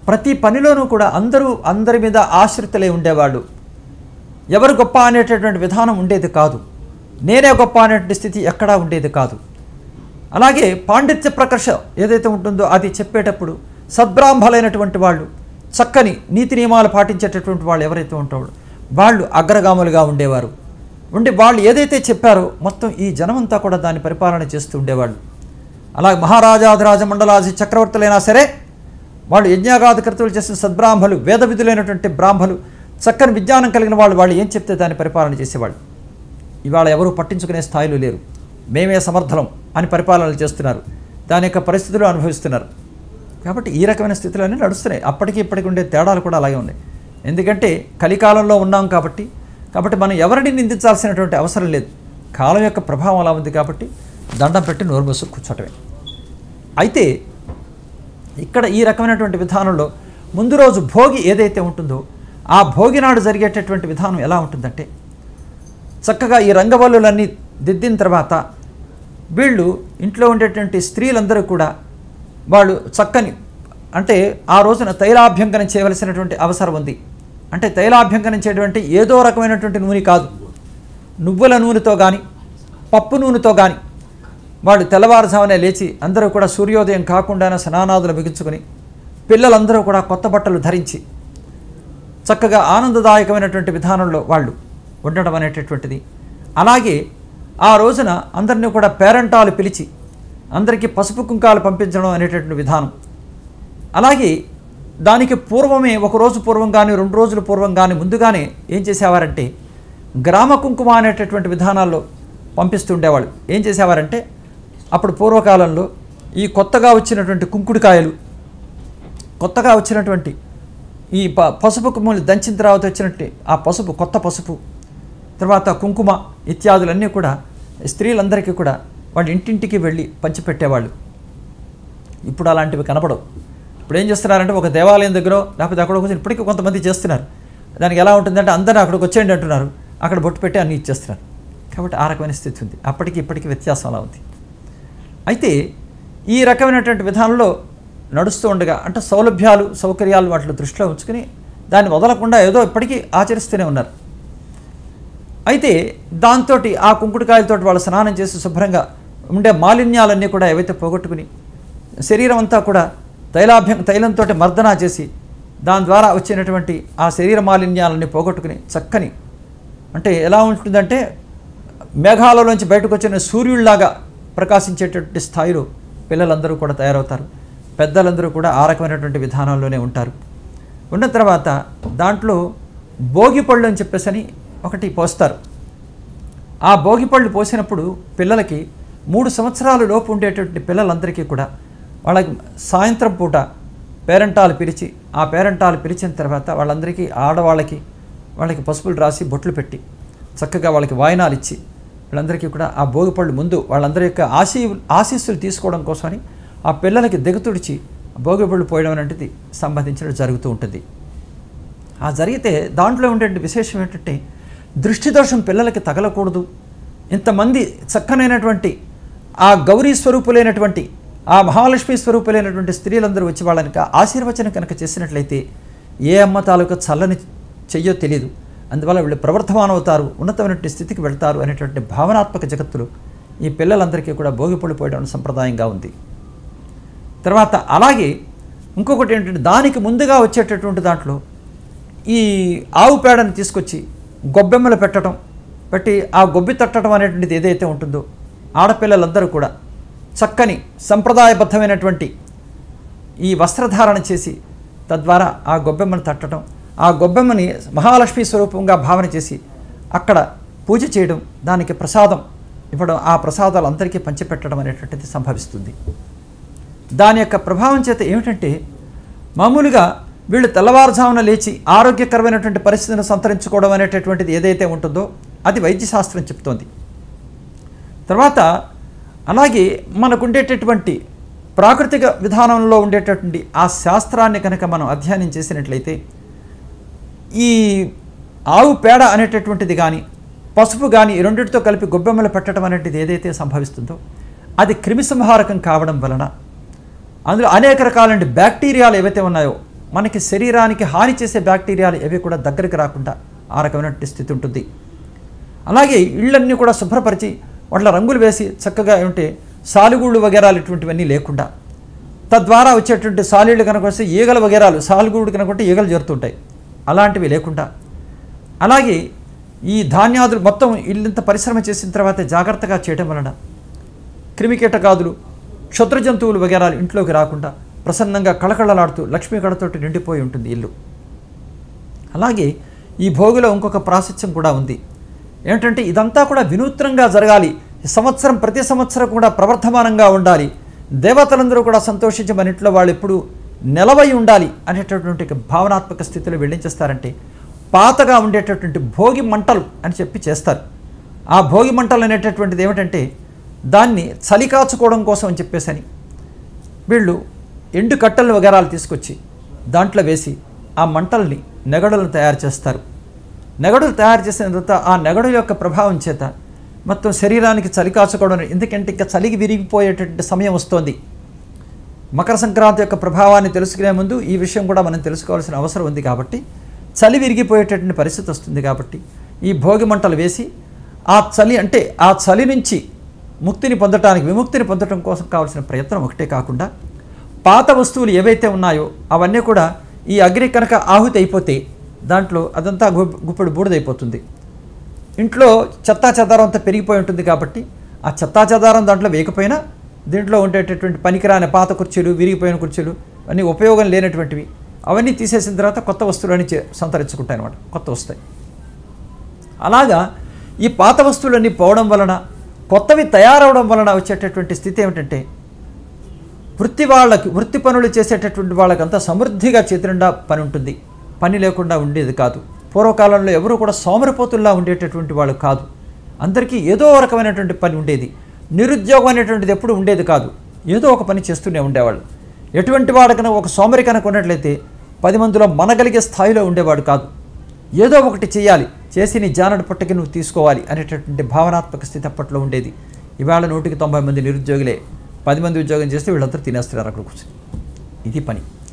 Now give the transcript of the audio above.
ప్రతి పనిలోనూ కూడా అందరూ అందరి మీద ఆశ్రితులై ఉండేవాళ్ళు ఎవరు గొప్ప అనేటటువంటి విధానం ఉండేది కాదు నేనే గొప్ప అనేటువంటి స్థితి ఎక్కడా ఉండేది కాదు అలాగే పాండిత్య ప్రకర్ష ఏదైతే ఉంటుందో అది చెప్పేటప్పుడు సద్బ్రాహ్మలైనటువంటి వాళ్ళు చక్కని నీతి నియమాలు పాటించేటటువంటి వాళ్ళు ఎవరైతే ఉంటారో వాళ్ళు అగ్రగాములుగా ఉండేవారు ఉండి వాళ్ళు ఏదైతే చెప్పారో మొత్తం ఈ జనమంతా కూడా దాన్ని పరిపాలన చేస్తూ ఉండేవాళ్ళు అలాగే మహారాజాధిరాజ మండలాది చక్రవర్తులైనా సరే వాళ్ళు యజ్ఞాగాధికర్తలు చేసిన సద్బ్రాహ్మలు వేద విధులైనటువంటి బ్రాహ్మలు చక్కని విజ్ఞానం కలిగిన వాళ్ళు వాళ్ళు ఏం చెప్తే దాన్ని పరిపాలన చేసేవాళ్ళు ఇవాళ ఎవరు పట్టించుకునే స్థాయిలో లేరు మేమే సమర్థలం అని పరిపాలనలు చేస్తున్నారు దాని యొక్క పరిస్థితులు అనుభవిస్తున్నారు కాబట్టి ఈ రకమైన స్థితులన్నీ నడుస్తున్నాయి అప్పటికి ఇప్పటికి ఉండే తేడాలు కూడా అలాగే ఉన్నాయి ఎందుకంటే కలికాలంలో ఉన్నాం కాబట్టి కాబట్టి మనం ఎవరిని నిందించాల్సినటువంటి అవసరం లేదు కాలం యొక్క ప్రభావం అలా ఉంది కాబట్టి దండం పెట్టి నోరు మూసుకు కూర్చోటమే అయితే ఇక్కడ ఈ రకమైనటువంటి విధానంలో ముందు రోజు భోగి ఏదైతే ఉంటుందో ఆ భోగి నాడు జరిగేటటువంటి విధానం ఎలా ఉంటుందంటే చక్కగా ఈ రంగవల్లులన్నీ దిద్దిన తర్వాత వీళ్ళు ఇంట్లో ఉండేటువంటి స్త్రీలందరూ కూడా వాళ్ళు చక్కని అంటే ఆ రోజున తైలాభ్యంకనం చేయవలసినటువంటి అవసరం ఉంది అంటే తైలాభ్యంకనం చేయటువంటి ఏదో రకమైనటువంటి నూనె కాదు నువ్వుల నూనెతో కానీ పప్పు నూనెతో కానీ వాళ్ళు తెల్లవారుజామునే లేచి అందరూ కూడా సూర్యోదయం కాకుండానే స్నానాదులు బిగించుకొని పిల్లలందరూ కూడా కొత్త బట్టలు ధరించి చక్కగా ఆనందదాయకమైనటువంటి విధానంలో వాళ్ళు ఉండడం అనేటటువంటిది అలాగే ఆ రోజున అందరినీ కూడా పేరంటాలు పిలిచి అందరికీ పసుపు కుంకాలు పంపించడం అనేటటువంటి విధానం అలాగే దానికి పూర్వమే ఒక రోజు పూర్వం కానీ రెండు రోజుల పూర్వం కానీ ముందుగానే ఏం చేసేవారంటే గ్రామ కుంకుమ అనేటటువంటి విధానాల్లో పంపిస్తుండేవాళ్ళు ఏం చేసేవారంటే అప్పుడు పూర్వకాలంలో ఈ కొత్తగా వచ్చినటువంటి కుంకుడుకాయలు కొత్తగా వచ్చినటువంటి ఈ ప పసుపు కొమ్మలు దంచిన తర్వాత వచ్చినట్టు ఆ పసుపు కొత్త పసుపు తర్వాత కుంకుమ ఇత్యాదులన్నీ కూడా స్త్రీలందరికీ కూడా వాళ్ళ ఇంటింటికి వెళ్ళి పంచిపెట్టేవాళ్ళు ఇప్పుడు అలాంటివి కనపడవు ఇప్పుడు ఏం చేస్తున్నారంటే ఒక దేవాలయం దగ్గర లేకపోతే అక్కడ కొంచెం ఇప్పటికీ కొంతమంది చేస్తున్నారు దానికి ఎలా ఉంటుందంటే అందరూ అక్కడికి వచ్చేయండి అంటున్నారు అక్కడ బొట్టు పెట్టి అన్నీ ఇచ్చేస్తున్నారు కాబట్టి ఆ రకమైన స్థితి ఉంది అప్పటికి ఇప్పటికి వ్యత్యాసం అలా ఉంది అయితే ఈ రకమైనటువంటి విధానంలో నడుస్తూ ఉండగా అంటే సౌలభ్యాలు సౌకర్యాలు వాటిని దృష్టిలో ఉంచుకుని దాన్ని వదలకుండా ఏదో ఇప్పటికీ ఆచరిస్తూనే ఉన్నారు అయితే దాంతో ఆ కుంకుడుకాయలతో వాళ్ళు స్నానం చేసి శుభ్రంగా ఉండే మాలిన్యాలన్నీ కూడా ఏవైతే పోగొట్టుకుని శరీరం అంతా కూడా తైలాభ్యం తైలంతో మర్దన చేసి దాని ద్వారా వచ్చినటువంటి ఆ శరీర మాలిన్యాలన్నీ పోగొట్టుకుని చక్కని అంటే ఎలా ఉంటుందంటే మేఘాలలోంచి బయటకు వచ్చిన సూర్యుడిలాగా ప్రకాశించేటటువంటి స్థాయిలో పిల్లలందరూ కూడా తయారవుతారు పెద్దలందరూ కూడా ఆ రకమైనటువంటి విధానంలోనే ఉంటారు ఉన్న తర్వాత దాంట్లో భోగిపళ్ళు అని చెప్పేసి అని ఒకటి పోస్తారు ఆ భోగిపళ్ళు పోసినప్పుడు పిల్లలకి మూడు సంవత్సరాల లోపు ఉండేటటువంటి పిల్లలందరికీ కూడా వాళ్ళకి సాయంత్రం పూట పేరెంటాలు పిలిచి ఆ పేరెంటాలు పిలిచిన తర్వాత వాళ్ళందరికీ ఆడవాళ్ళకి వాళ్ళకి పసుపులు రాసి బొట్లు పెట్టి చక్కగా వాళ్ళకి వాయినాలు ఇచ్చి వాళ్ళందరికీ కూడా ఆ భోగిపళ్ళు ముందు వాళ్ళందరి యొక్క ఆశీ ఆశీస్సులు తీసుకోవడం కోసమని ఆ పిల్లలకి దిగతుడిచి భోగిపళ్ళు పోయడం అనేది సంబంధించినట్టు జరుగుతూ ఉంటుంది ఆ జరిగితే దాంట్లో ఉండే విశేషం ఏంటంటే దృష్టి దోషం పిల్లలకి తగలకూడదు ఇంతమంది చక్కనైనటువంటి ఆ గౌరీ స్వరూపులైనటువంటి ఆ మహాలక్ష్మి స్వరూపులైనటువంటి స్త్రీలందరూ వచ్చి వాళ్ళని క- ఆశీర్వచనం కనుక చేసినట్లయితే ఏ అమ్మ తాలూకా చల్లని చెయ్యో తెలియదు అందువల్ల వీళ్ళు ప్రవర్ధమానం అవుతారు ఉన్నతమైనటువంటి స్థితికి వెళ్తారు అనేటువంటి భావనాత్మక జగత్తులు ఈ పిల్లలందరికీ కూడా భోగిపళ్ళు పోయడం సంప్రదాయంగా ఉంది తర్వాత అలాగే ఇంకొకటి ఏంటంటే దానికి ముందుగా వచ్చేటటువంటి దాంట్లో ఈ ఆవు పేడని తీసుకొచ్చి గొబ్బెమ్మలు పెట్టడం పెట్టి ఆ గొబ్బి తట్టడం అనేటువంటిది ఏదైతే ఉంటుందో ఆడపిల్లలందరూ కూడా చక్కని సంప్రదాయబద్ధమైనటువంటి ఈ వస్త్రధారణ చేసి తద్వారా ఆ గొబ్బెమ్మను తట్టడం ఆ గొబ్బెమ్మని మహాలక్ష్మి స్వరూపంగా భావన చేసి అక్కడ పూజ చేయడం దానికి ప్రసాదం ఇవ్వడం ఆ ప్రసాదాలు అందరికీ పంచిపెట్టడం అనేటువంటిది సంభవిస్తుంది దాని యొక్క ప్రభావం చేత ఏమిటంటే మామూలుగా వీళ్ళు తెల్లవారుజామున లేచి ఆరోగ్యకరమైనటువంటి పరిస్థితిని సంతరించుకోవడం అనేటటువంటిది ఏదైతే ఉంటుందో అది వైద్యశాస్త్రం చెప్తోంది తర్వాత అలాగే మనకుండేటటువంటి ప్రాకృతిక విధానంలో ఉండేటటువంటి ఆ శాస్త్రాన్ని కనుక మనం అధ్యయనం చేసినట్లయితే ఈ ఆవు పేడ అనేటటువంటిది కానీ పసుపు కానీ ఈ రెండింటితో కలిపి గొబ్బెమ్మలు పెట్టడం అనేటిది ఏదైతే సంభవిస్తుందో అది క్రిమిసంహారకం కావడం వలన అందులో అనేక రకాలైన బ్యాక్టీరియాలు ఏవైతే ఉన్నాయో మనకి శరీరానికి హాని చేసే బ్యాక్టీరియాలు ఏవి కూడా దగ్గరికి రాకుండా ఆ రకమైనటువంటి స్థితి ఉంటుంది అలాగే ఇళ్ళన్నీ కూడా శుభ్రపరిచి వాటిలో రంగులు వేసి చక్కగా ఏమిటి సాలుగూళ్ళు వగేరాలు ఇటువంటివన్నీ లేకుండా తద్వారా వచ్చేటువంటి సాలీళ్ళు కనుక వస్తే ఈగల వగేరాలు సాలుగూడు కనుక ఉంటే ఈగలు జరుగుతుంటాయి అలాంటివి లేకుండా అలాగే ఈ ధాన్యాదులు మొత్తం ఇల్లంత పరిశ్రమ చేసిన తర్వాత జాగ్రత్తగా చేయడం వలన క్రిమికీటకాదులు క్షుద్ర జంతువులు వగేరాలు ఇంట్లోకి రాకుండా ప్రసన్నంగా కళకళలాడుతూ లక్ష్మీ కళతోటి నిండిపోయి ఉంటుంది ఇల్లు అలాగే ఈ భోగిలో ఇంకొక ప్రాశస్త్యం కూడా ఉంది ఏంటంటే ఇదంతా కూడా వినూత్నంగా జరగాలి ఈ సంవత్సరం ప్రతి సంవత్సరం కూడా ప్రవర్ధమానంగా ఉండాలి దేవతలందరూ కూడా సంతోషించి మన ఇంట్లో వాళ్ళు ఎప్పుడు నిలవై ఉండాలి అనేటటువంటి ఒక భావనాత్మక స్థితిలో వెళ్ళించేస్తారంటే పాతగా ఉండేటటువంటి భోగి మంటలు అని చెప్పి చేస్తారు ఆ భోగి మంటలు అనేటటువంటిది ఏమిటంటే దాన్ని చలి కాచుకోవడం కోసం అని చెప్పేసి అని వీళ్ళు ఎండు కట్టెలు వగరాలు తీసుకొచ్చి దాంట్లో వేసి ఆ మంటల్ని నెగడులను తయారు చేస్తారు నెగడులు తయారు చేసిన తర్వాత ఆ నెగడు యొక్క ప్రభావం చేత మొత్తం శరీరానికి చలి కాచుకోవడం ఎందుకంటే ఇంకా చలికి విరిగిపోయేటటువంటి సమయం వస్తోంది మకర సంక్రాంతి యొక్క ప్రభావాన్ని తెలుసుకునే ముందు ఈ విషయం కూడా మనం తెలుసుకోవాల్సిన అవసరం ఉంది కాబట్టి చలి విరిగిపోయేటటువంటి పరిస్థితి వస్తుంది కాబట్టి ఈ భోగి మంటలు వేసి ఆ చలి అంటే ఆ చలి నుంచి ముక్తిని పొందటానికి విముక్తిని పొందటం కోసం కావాల్సిన ప్రయత్నం ఒకటే కాకుండా పాత వస్తువులు ఏవైతే ఉన్నాయో అవన్నీ కూడా ఈ అగ్ని కనుక ఆహుతి అయిపోతే దాంట్లో అదంతా గు- గుప్పెడు బూడిదైపోతుంది ఇంట్లో చెత్తా చెదారం అంతా పెరిగిపోయి ఉంటుంది కాబట్టి ఆ చెత్తా చెదారం దాంట్లో వేయకపోయినా దీంట్లో ఉండేటటువంటి పనికిరాని పాత కుర్చీలు విరిగిపోయిన కుర్చీలు అన్నీ ఉపయోగం లేనటువంటివి అవన్నీ తీసేసిన తర్వాత కొత్త వస్తువులన్నీ చే- సంతరించుకుంటాయి అనమాట కొత్త వస్తాయి అలాగా ఈ పాత వస్తువులన్నీ పోవడం వలన కొత్తవి తయారవడం వలన వచ్చేటటువంటి స్థితి ఏమిటంటే వృత్తి వాళ్ళకి వృత్తి పనులు చేసేటటువంటి వాళ్ళకంతా సమృద్ధిగా చేతినిండా పని ఉంటుంది పని లేకుండా ఉండేది కాదు పూర్వకాలంలో ఎవరు కూడా సోమరిపోతుల్లా ఉండేటటువంటి వాళ్ళు కాదు అందరికీ ఏదో రకమైనటువంటి పని ఉండేది నిరుద్యోగం అనేటువంటిది ఎప్పుడు ఉండేది కాదు ఏదో ఒక పని చేస్తూనే ఉండేవాళ్ళు ఎటువంటి వాడికైనా ఒక సోమరి కనుక ఉన్నట్లయితే పది మందిలో మనగలిగే స్థాయిలో ఉండేవాడు కాదు ఏదో ఒకటి చేయాలి చేసి నీ జానడు పుట్టకి నువ్వు తీసుకోవాలి అనేటటువంటి భావనాత్మక స్థితి అప్పట్లో ఉండేది ఇవాళ నూటికి తొంభై మంది నిరుద్యోగులే పది మంది ఉద్యోగం చేస్తే వీళ్ళందరూ తినేస్తున్నారు అక్కడ కూర్చొని ఇది పని